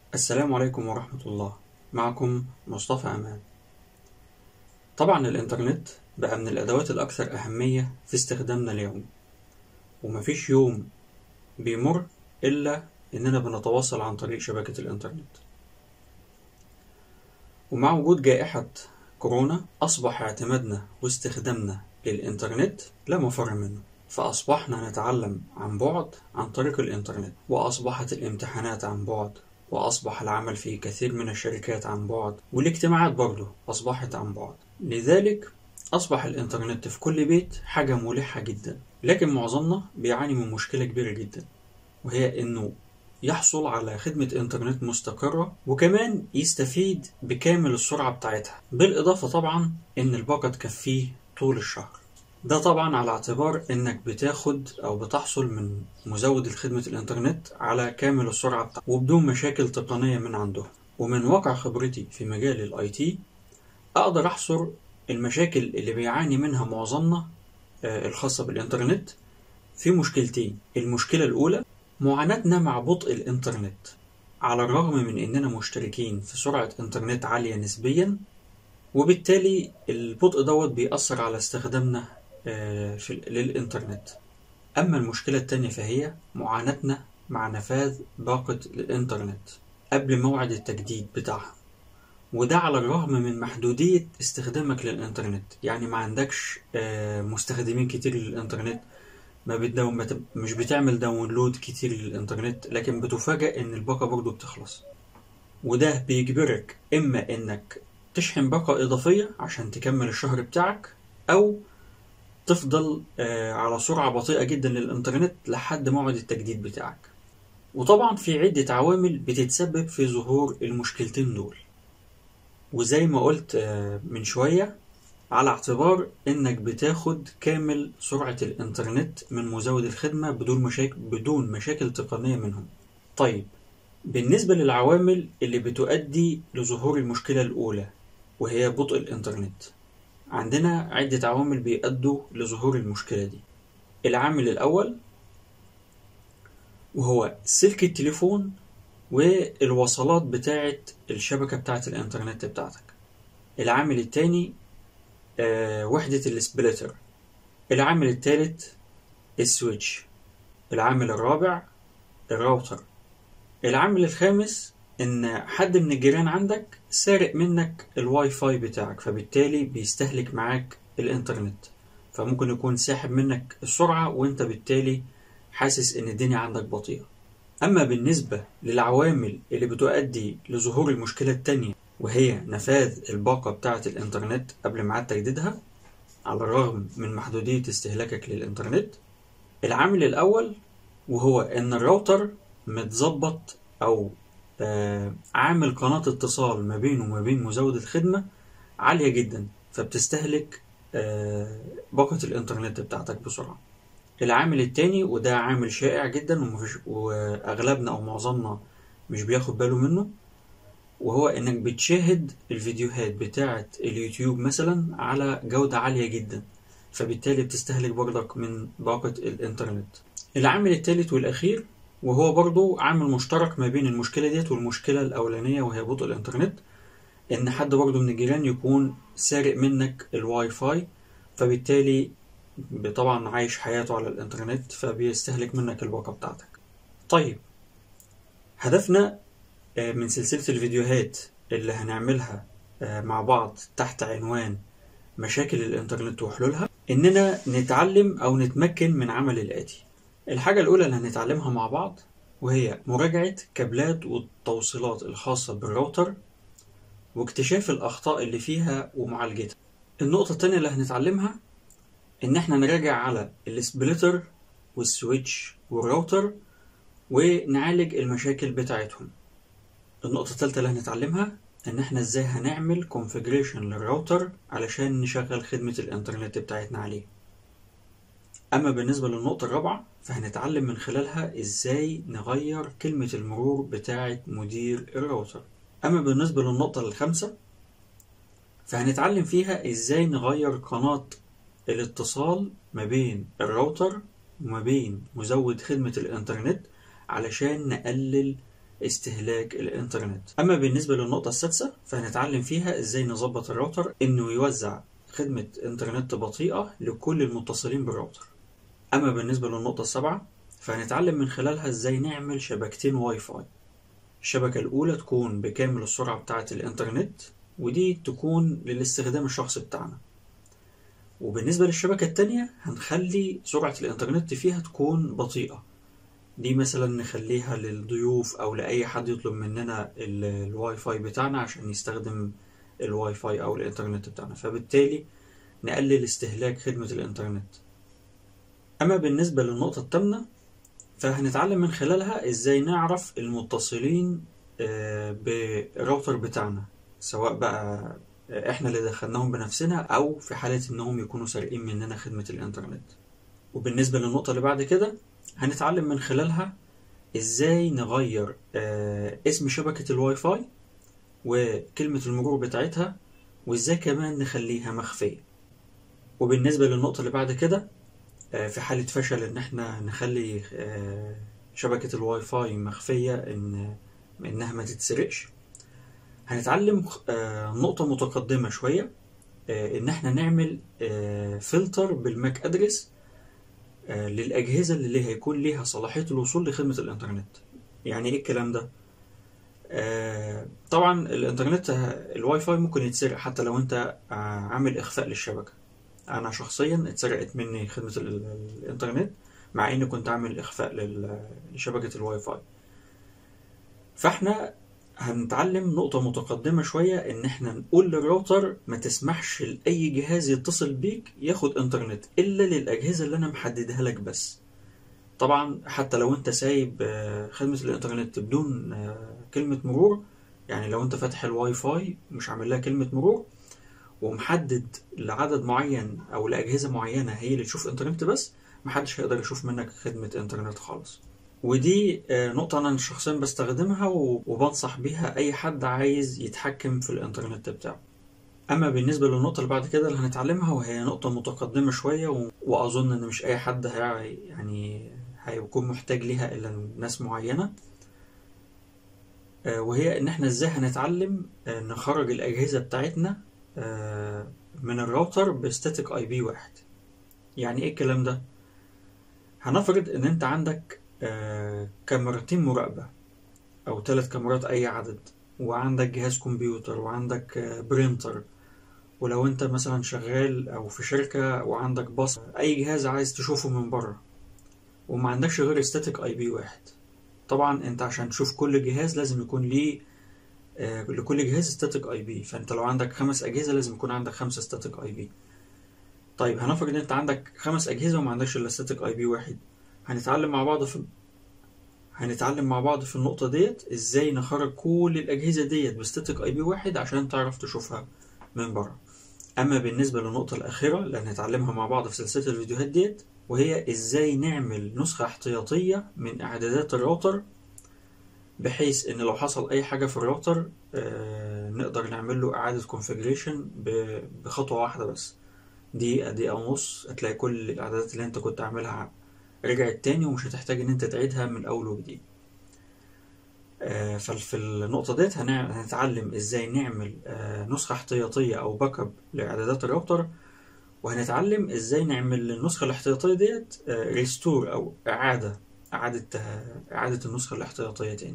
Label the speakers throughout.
Speaker 1: السلام عليكم ورحمة الله معكم مصطفى أمان طبعا الإنترنت بقى من الأدوات الأكثر أهمية في استخدامنا اليومي ومفيش يوم بيمر إلا إننا بنتواصل عن طريق شبكة الإنترنت ومع وجود جائحة كورونا أصبح اعتمادنا واستخدامنا للإنترنت لا مفر منه فأصبحنا نتعلم عن بعد عن طريق الإنترنت وأصبحت الامتحانات عن بعد وأصبح العمل في كثير من الشركات عن بعد والاجتماعات برضه أصبحت عن بعد لذلك أصبح الإنترنت في كل بيت حاجة ملحة جدا لكن معظمنا بيعاني من مشكلة كبيرة جدا وهي إنه يحصل على خدمة إنترنت مستقرة وكمان يستفيد بكامل السرعة بتاعتها بالإضافة طبعا إن الباقة تكفيه طول الشهر ده طبعا على اعتبار انك بتاخد او بتحصل من مزود خدمة الانترنت على كامل السرعة بتاعته وبدون مشاكل تقنية من عنده ومن واقع خبرتي في مجال الاي تي اقدر احصر المشاكل اللي بيعاني منها معظمنا الخاصة بالانترنت في مشكلتين المشكلة الاولى معاناتنا مع بطء الانترنت على الرغم من اننا مشتركين في سرعة انترنت عالية نسبيا وبالتالي البطء دوت بيأثر على استخدامنا في للإنترنت أما المشكلة التانية فهي معاناتنا مع نفاذ باقة الإنترنت قبل موعد التجديد بتاعها وده على الرغم من محدودية استخدامك للإنترنت يعني ما عندكش مستخدمين كتير للإنترنت ما بتدون مش بتعمل داونلود كتير للإنترنت لكن بتفاجأ إن الباقة برضه بتخلص وده بيجبرك إما إنك تشحن باقة إضافية عشان تكمل الشهر بتاعك أو تفضل على سرعة بطيئة جدا للإنترنت لحد موعد التجديد بتاعك وطبعا في عدة عوامل بتتسبب في ظهور المشكلتين دول وزي ما قلت من شوية على اعتبار انك بتاخد كامل سرعة الانترنت من مزود الخدمة بدون مشاكل بدون مشاكل تقنية منهم طيب بالنسبة للعوامل اللي بتؤدي لظهور المشكلة الأولى وهي بطء الإنترنت عندنا عدة عوامل بيؤدوا لظهور المشكلة دي العامل الأول وهو سلك التليفون والوصلات بتاعة الشبكة بتاعة الإنترنت بتاعتك العامل التاني آه وحدة السبليتر العامل التالت السويتش العامل الرابع الراوتر العامل الخامس ان حد من الجيران عندك سارق منك الواي فاي بتاعك فبالتالي بيستهلك معاك الانترنت فممكن يكون ساحب منك السرعة وانت بالتالي حاسس ان الدنيا عندك بطيئة اما بالنسبة للعوامل اللي بتؤدي لظهور المشكلة التانية وهي نفاذ الباقة بتاعة الانترنت قبل ميعاد تجديدها على الرغم من محدودية استهلاكك للانترنت العامل الاول وهو ان الراوتر متظبط او آه عامل قناة اتصال ما بينه وما بين مزود الخدمة عالية جدا فبتستهلك آه باقة الانترنت بتاعتك بسرعة العامل التاني وده عامل شائع جدا ومفيش واغلبنا او معظمنا مش بياخد باله منه وهو انك بتشاهد الفيديوهات بتاعة اليوتيوب مثلا على جودة عالية جدا فبالتالي بتستهلك برضك من باقة الانترنت العامل التالت والاخير وهو برضو عامل مشترك ما بين المشكلة ديت والمشكلة الأولانية وهي بطء الإنترنت إن حد برضو من الجيران يكون سارق منك الواي فاي فبالتالي طبعا عايش حياته على الإنترنت فبيستهلك منك الباقة بتاعتك طيب هدفنا من سلسلة الفيديوهات اللي هنعملها مع بعض تحت عنوان مشاكل الإنترنت وحلولها إننا نتعلم أو نتمكن من عمل الآتي الحاجة الأولى اللي هنتعلمها مع بعض وهي مراجعة كابلات والتوصيلات الخاصة بالراوتر واكتشاف الأخطاء اللي فيها ومعالجتها النقطة التانية اللي هنتعلمها إن احنا نراجع على السبليتر والسويتش والراوتر ونعالج المشاكل بتاعتهم النقطة التالتة اللي هنتعلمها إن احنا ازاي هنعمل configuration للراوتر علشان نشغل خدمة الإنترنت بتاعتنا عليه أما بالنسبة للنقطة الرابعة فهنتعلم من خلالها إزاي نغير كلمة المرور بتاعة مدير الراوتر أما بالنسبة للنقطة الخامسة فهنتعلم فيها إزاي نغير قناة الاتصال ما بين الراوتر وما بين مزود خدمة الإنترنت علشان نقلل استهلاك الإنترنت أما بالنسبة للنقطة السادسة فهنتعلم فيها إزاي نظبط الراوتر إنه يوزع خدمة إنترنت بطيئة لكل المتصلين بالراوتر أما بالنسبة للنقطة السابعة فهنتعلم من خلالها إزاي نعمل شبكتين واي فاي الشبكة الأولى تكون بكامل السرعة بتاعة الإنترنت ودي تكون للاستخدام الشخصي بتاعنا وبالنسبة للشبكة التانية هنخلي سرعة الإنترنت فيها تكون بطيئة دي مثلا نخليها للضيوف أو لأي حد يطلب مننا الواي فاي بتاعنا عشان يستخدم الواي فاي أو الإنترنت بتاعنا فبالتالي نقلل استهلاك خدمة الإنترنت أما بالنسبة للنقطة التامنة فهنتعلم من خلالها إزاي نعرف المتصلين بالراوتر بتاعنا سواء بقى احنا اللي دخلناهم بنفسنا او في حالة انهم يكونوا سارقين مننا خدمة الانترنت وبالنسبة للنقطة اللي بعد كده هنتعلم من خلالها ازاي نغير اسم شبكة الواي فاي وكلمة المرور بتاعتها وازاي كمان نخليها مخفية وبالنسبة للنقطة اللي بعد كده في حالة فشل ان احنا نخلي شبكة الواي فاي مخفية ان انها ما تتسرقش هنتعلم نقطة متقدمة شوية إن إحنا نعمل فلتر بالماك أدرس للأجهزة اللي هيكون ليها صلاحية الوصول لخدمة الإنترنت يعني إيه الكلام ده؟ طبعا الإنترنت الواي فاي ممكن يتسرق حتى لو أنت عامل إخفاء للشبكة أنا شخصيا اتسرقت مني خدمة الإنترنت مع إني كنت عامل إخفاء لشبكة الواي فاي فإحنا هنتعلم نقطة متقدمة شوية إن إحنا نقول للراوتر ما تسمحش لأي جهاز يتصل بيك ياخد إنترنت إلا للأجهزة اللي أنا محددها لك بس. طبعا حتى لو أنت سايب خدمة الإنترنت بدون كلمة مرور يعني لو أنت فاتح الواي فاي مش عامل لها كلمة مرور ومحدد لعدد معين أو لأجهزة معينة هي اللي تشوف إنترنت بس محدش هيقدر يشوف منك خدمة إنترنت خالص. ودي نقطة أنا شخصيا بستخدمها وبنصح بيها أي حد عايز يتحكم في الإنترنت بتاعه أما بالنسبة للنقطة اللي بعد كده اللي هنتعلمها وهي نقطة متقدمة شوية وأظن إن مش أي حد هي يعني هيكون محتاج ليها إلا ناس معينة وهي إن إحنا إزاي هنتعلم نخرج الأجهزة بتاعتنا من الراوتر بستاتيك أي بي واحد يعني إيه الكلام ده؟ هنفرض إن أنت عندك آه كاميرتين مراقبة أو ثلاث كاميرات أي عدد وعندك جهاز كمبيوتر وعندك آه برينتر ولو أنت مثلا شغال أو في شركة وعندك باص أي جهاز عايز تشوفه من بره وما عندكش غير ستاتيك أي بي واحد طبعا أنت عشان تشوف كل جهاز لازم يكون ليه آه لكل جهاز ستاتيك أي بي فأنت لو عندك خمس أجهزة لازم يكون عندك خمسة ستاتيك أي بي طيب هنفرض ان انت عندك خمس اجهزه وما عندكش الا ستاتيك اي بي واحد هنتعلم مع بعض في هنتعلم مع بعض في النقطه ديت ازاي نخرج كل الاجهزه ديت بستاتيك اي بي واحد عشان تعرف تشوفها من بره اما بالنسبه للنقطه الاخيره اللي هنتعلمها مع بعض في سلسله الفيديوهات ديت وهي ازاي نعمل نسخه احتياطيه من اعدادات الراوتر بحيث ان لو حصل اي حاجه في الراوتر آه نقدر نعمل له اعاده كونفيجريشن بخطوه واحده بس دقيقة دقيقة ونص هتلاقي كل الإعدادات اللي أنت كنت عاملها رجعت تاني ومش هتحتاج إن أنت تعيدها من أول وجديد آه ففي النقطة ديت هنتعلم إزاي نعمل آه نسخة احتياطية أو باك اب لإعدادات الراوتر وهنتعلم إزاي نعمل النسخة الاحتياطية ديت آه ريستور أو إعادة إعادة إعادة النسخة الاحتياطية تاني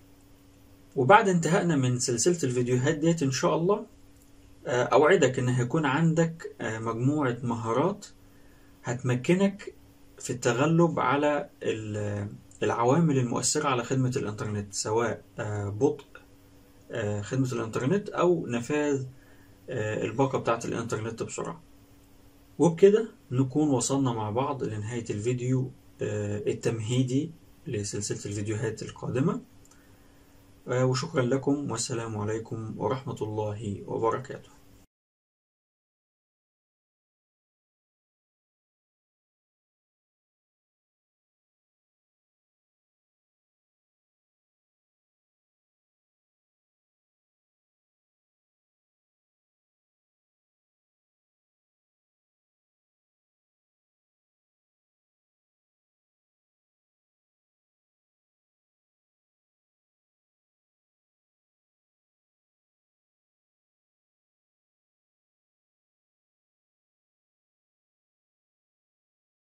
Speaker 1: وبعد انتهائنا من سلسلة الفيديوهات ديت إن شاء الله أوعدك إن هيكون عندك مجموعة مهارات هتمكنك في التغلب على العوامل المؤثرة على خدمة الإنترنت سواء بطء خدمة الإنترنت أو نفاذ الباقة بتاعة الإنترنت بسرعة وبكده نكون وصلنا مع بعض لنهاية الفيديو التمهيدي لسلسلة الفيديوهات القادمة وشكرا لكم والسلام عليكم ورحمة الله وبركاته